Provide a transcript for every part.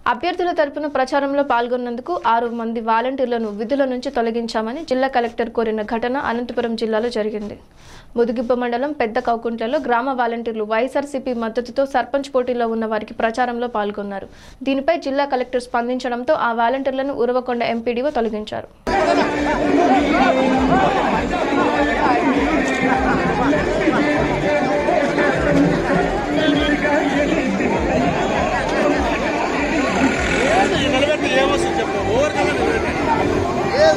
అభ్యర్థుల తరపున ప్రచారంలో పాల్గొన్నందుకు ఆరు మంది వాలంటీర్లను విధుల నుంచి తొలగించామని జిల్లా కలెక్టర్ కోరిన ఘటన అనంతపురం జిల్లాలో జరిగింది ముదుగిప్ప మండలం పెద్ద కౌకుంట్లలో గ్రామ వాలంటీర్లు వైఎస్ఆర్సీపీ మద్దతుతో సర్పంచ్ పోటీలో ఉన్న వారికి ప్రచారంలో పాల్గొన్నారు దీనిపై జిల్లా కలెక్టర్ స్పందించడంతో ఆ వాలంటీర్లను ఉరవకొండ ఎంపీడీఓ తొలగించారు నిలబెట్టి ఏమొస్తుంది చెప్పు ఓవర్ కదా నిలబెట్టి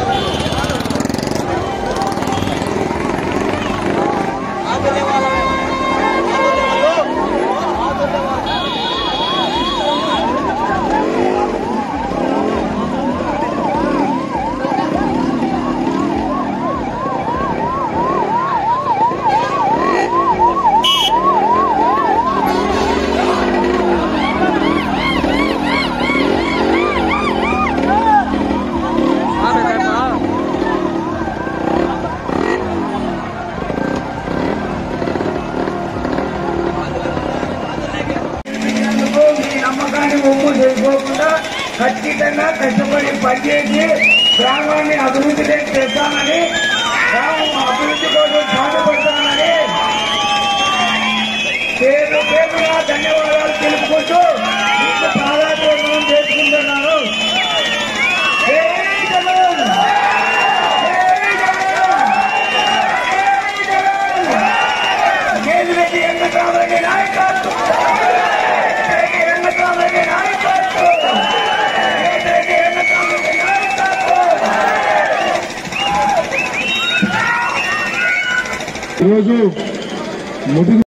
అందుకు మీ నమ్మకాన్ని ఒప్పు చేసుకోకుండా ఖచ్చితంగా కష్టపడి పనిచేసి గ్రామాన్ని అభివృద్ధిలోకి తెస్తామని గ్రామం అభివృద్ధి కోసం సాధపడతామని పేరు పేరుగా ధన్యవాదాలు తెలుపుకుంటూ మీకు పాదాభివందనం చేసుకుంటున్నాను జై జగన్! జై జగన్! జై జగన్! కేంద్రెడ్డి వెంకటరామరెడ్డి నాయకత్వం కేంద్రెడ్డి వెంకటరామరెడ్డి నాయకత్వం కేంద్రెడ్డి వెంకటరామరెడ్డి నాయకత్వం ఈరోజు ముదుగు